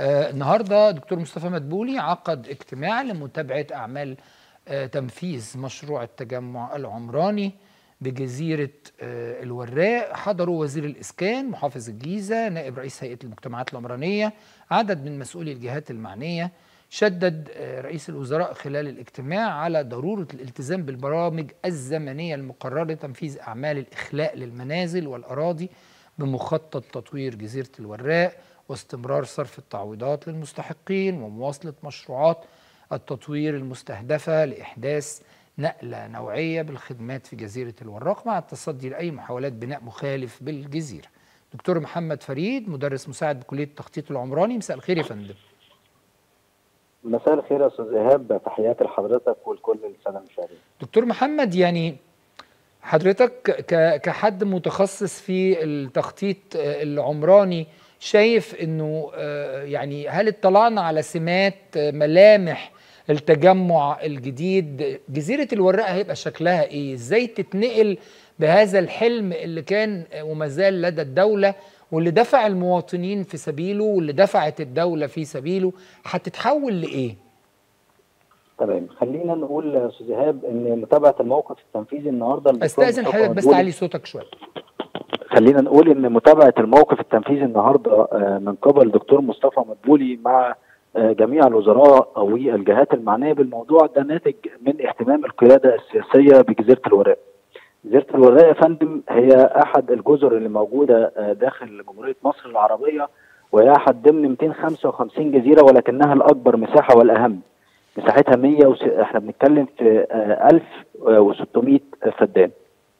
آه النهارده دكتور مصطفى مدبولي عقد اجتماع لمتابعه اعمال آه تنفيذ مشروع التجمع العمراني بجزيره آه الوراق حضروا وزير الاسكان محافظ الجيزه نائب رئيس هيئه المجتمعات العمرانيه عدد من مسؤولي الجهات المعنيه شدد آه رئيس الوزراء خلال الاجتماع على ضروره الالتزام بالبرامج الزمنيه المقرره لتنفيذ اعمال الاخلاء للمنازل والاراضي بمخطط تطوير جزيره الوراق واستمرار صرف التعويضات للمستحقين ومواصله مشروعات التطوير المستهدفه لاحداث نقله نوعيه بالخدمات في جزيره الوراق مع التصدي لاي محاولات بناء مخالف بالجزيره. دكتور محمد فريد مدرس مساعد بكليه التخطيط العمراني مساء الخير يا فندم. مساء الخير يا استاذ ايهاب تحياتي لحضرتك ولكل الساده المشاهدين. دكتور محمد يعني حضرتك كحد متخصص في التخطيط العمراني شايف انه يعني هل اطلعنا على سمات ملامح التجمع الجديد جزيره الوراق هيبقى شكلها ايه ازاي تتنقل بهذا الحلم اللي كان وما زال لدى الدوله واللي دفع المواطنين في سبيله واللي دفعت الدوله في سبيله هتتحول لايه تمام خلينا نقول يا استاذ ايهاب ان متابعه الموقف التنفيذي النهارده استاذن حضرتك بس تعلي صوتك شويه خلينا نقول ان متابعه الموقف التنفيذي النهارده من قبل دكتور مصطفى مدبولي مع جميع الوزراء والجهات المعنيه بالموضوع ده ناتج من اهتمام القياده السياسيه بجزيره الوراق. جزيره الوراق يا فندم هي احد الجزر اللي موجوده داخل جمهوريه مصر العربيه وهي احد ضمن 255 جزيره ولكنها الاكبر مساحه والاهم. مساحتها 100 وس... احنا بنتكلم في 1600 فدان.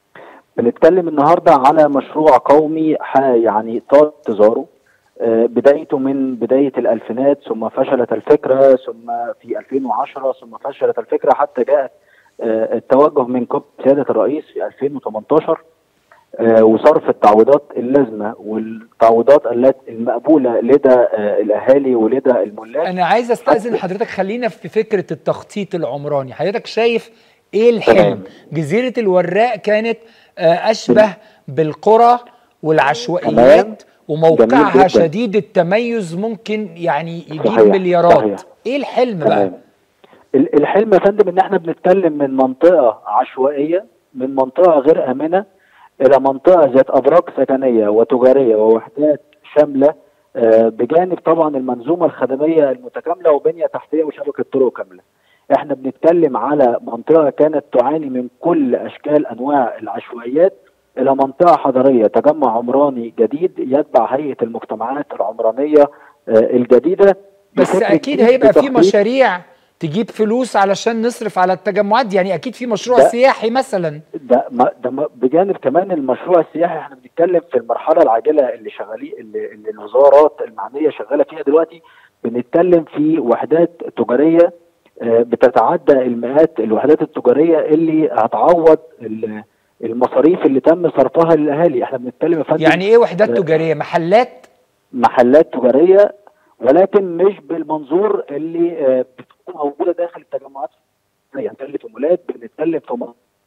بنتكلم النهارده على مشروع قومي يعني طال انتظاره بدايته من بدايه الالفينات ثم فشلت الفكره ثم في 2010 ثم فشلت الفكره حتى جاءت التوجه من قبل سياده الرئيس في 2018 وصرف التعويضات اللازمه والتعويضات المقبوله لدى الاهالي ولدى الملاك انا عايز استاذن حضرتك خلينا في فكره التخطيط العمراني حضرتك شايف ايه الحلم جزيره الوراق كانت اشبه بالقرى والعشوائيات وموقعها شديد التميز ممكن يعني يجيب صحيح. مليارات صحيح. ايه الحلم بقى الحلم يا فندم ان احنا بنتكلم من منطقه عشوائيه من منطقه غير امنه الى منطقه ذات ابراج سكنيه وتجاريه ووحدات شامله بجانب طبعا المنظومه الخدميه المتكامله وبنيه تحتيه وشبكه طرق كامله احنا بنتكلم على منطقه كانت تعاني من كل اشكال انواع العشوائيات الى منطقه حضريه تجمع عمراني جديد يتبع هيئه المجتمعات العمرانيه الجديده بس اكيد هيبقى في مشاريع تجيب فلوس علشان نصرف على التجمعات يعني اكيد في مشروع ده سياحي مثلا ده ده بجانب كمان المشروع السياحي احنا بنتكلم في المرحله العاجله اللي شغالين اللي, اللي الوزارات المعنيه شغاله فيها دلوقتي بنتكلم في وحدات تجاريه بتتعدى المئات الوحدات التجاريه اللي هتعوض المصاريف اللي تم صرفها للاهالي احنا بنتكلم يا فندم يعني ايه وحدات تجاريه محلات محلات تجاريه ولكن مش بالمنظور اللي بتكون موجوده داخل التجمعات يعني بنتكلم في مولات بنتكلم في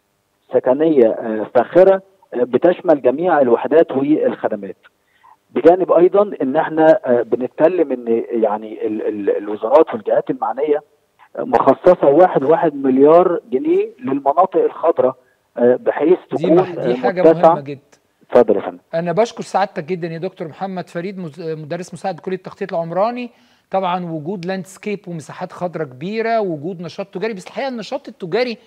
سكنيه فاخره بتشمل جميع الوحدات والخدمات بجانب ايضا ان احنا بنتكلم ان يعني ال ال الوزارات والجهات المعنيه مخصصه واحد واحد مليار جنيه للمناطق الخضراء بحيث تكون دي, دي حاجه مهمه جدا اتفضل يا فندم انا بشكر سعادتك جدا يا دكتور محمد فريد مدرس مساعد كليه التخطيط العمراني طبعا وجود لاندسكيب ومساحات خضراء كبيره وجود نشاط تجاري بس الحقيقه النشاط التجاري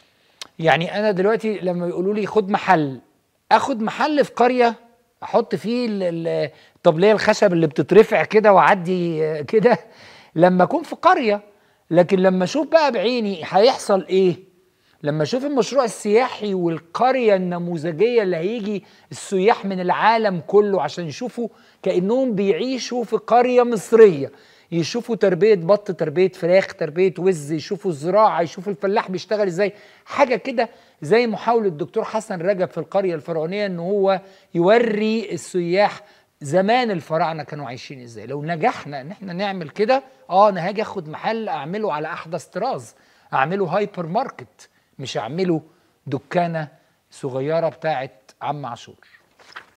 يعني انا دلوقتي لما يقولوا لي خد محل اخد محل في قريه احط فيه الطبليه الخشب اللي بتترفع كده واعدي كده لما اكون في قريه لكن لما اشوف بقى بعيني هيحصل ايه لما اشوف المشروع السياحي والقريه النموذجيه اللي هيجي السياح من العالم كله عشان يشوفوا كانهم بيعيشوا في قريه مصريه يشوفوا تربيه بط تربيه فراخ تربيه وز يشوفوا الزراعه يشوفوا الفلاح بيشتغل ازاي حاجه كده زي محاوله الدكتور حسن رجب في القريه الفرعونيه ان هو يوري السياح زمان الفراعنه كانوا عايشين ازاي لو نجحنا ان احنا نعمل كده اه انا هاجي اخد محل اعمله على احدث طراز اعمله هايبر ماركت مش اعمله دكانه صغيره بتاعت عم عاشور